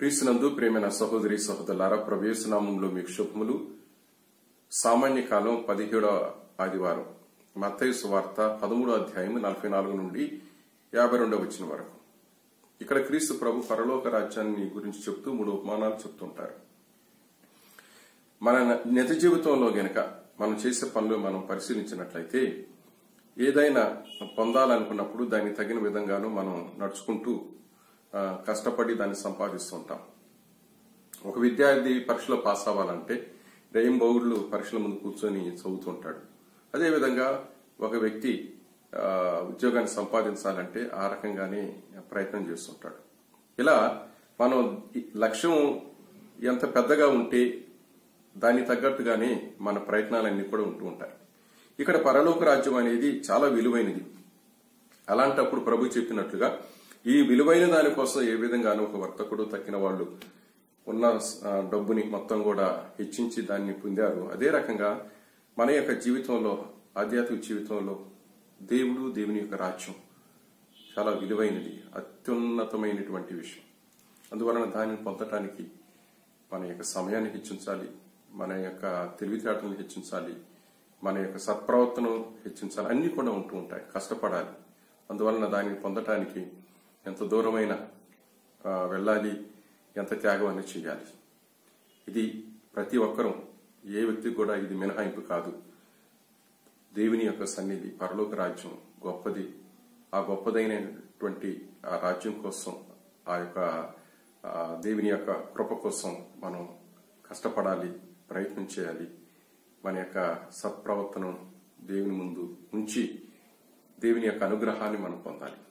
క్రీస్తునందు ప్రేమైన సహోదరి సహోదరులారా ప్రవేశనామంలో మీకు శుభములు సామాన్య కాలం పదిహేడవ ఆదివారం మత్తయి సువార్త పదమూడో అధ్యాయం నలభై నాలుగు నుండి యాభై రెండవ వచ్చిన వరకు ఇక్కడ క్రీస్తు ప్రభు పరలోక రాజ్యాన్ని గురించి చెప్తూ మూడు ఉపమానాలు చెప్తుంటారు మన నిజ జీవితంలో గనక మనం చేసే పనులు మనం పరిశీలించినట్లయితే ఏదైనా పొందాలనుకున్నప్పుడు దానికి తగిన విధంగాను మనం నడుచుకుంటూ ఆ, కష్టపడి దాన్ని సంపాదిస్తుంటాం ఒక విద్యార్థి పరీక్షలో పాస్ అవ్వాలంటే రెయిన్ బౌడ్లు పరీక్షల ముందు కూర్చొని చదువుతుంటాడు అదేవిధంగా ఒక వ్యక్తి ఆ, ఉద్యోగాన్ని సంపాదించాలంటే ఆ రకంగానే ప్రయత్నం చేస్తుంటాడు ఇలా మనం ఈ లక్ష్యం ఎంత పెద్దగా ఉంటే దానికి తగ్గట్టుగానే మన ప్రయత్నాలన్నీ కూడా ఉంటూ ఉంటాయి ఇక్కడ పరలోక రాజ్యం అనేది చాలా విలువైనది అలాంటప్పుడు ప్రభు చెప్పినట్లుగా ఈ విలువైన దానికోసం ఏ విధంగానూ ఒక వర్తకుడు తక్కిన వాళ్ళు ఉన్న ఆ, డబ్బుని మొత్తం కూడా హెచ్చించి దాన్ని పొందారు అదే రకంగా మన యొక్క జీవితంలో ఆధ్యాత్మిక జీవితంలో దేవుడు దేవుని యొక్క రాజ్యం చాలా విలువైనది అత్యున్నతమైనటువంటి విషయం అందువలన దానిని పొందటానికి మన యొక్క సమయాన్ని హెచ్చించాలి మన యొక్క తెలివితేటలను హెచ్చించాలి మన యొక్క సత్ప్రవర్తన హెచ్చించాలి అన్ని కూడా ఉంటూ ఉంటాయి కష్టపడాలి అందువలన దానిని పొందటానికి ఎంత దూరమైన ఆ, వెళ్ళాలి ఎంత త్యాగం అనేది చేయాలి ఇది ప్రతి ఒక్కరూ ఏ వ్యక్తికి కూడా ఇది మినహాయింపు కాదు దేవుని యొక్క సన్నిధి పరలోక రాజ్యం గొప్పది ఆ గొప్పదైనటువంటి ఆ రాజ్యం కోసం ఆ యొక్క ఆ దేవుని యొక్క కృప కోసం మనం కష్టపడాలి ప్రయత్నం చేయాలి మన యొక్క సత్ప్రవర్తన దేవుని ముందు ఉంచి దేవుని యొక్క అనుగ్రహాన్ని మనం పొందాలి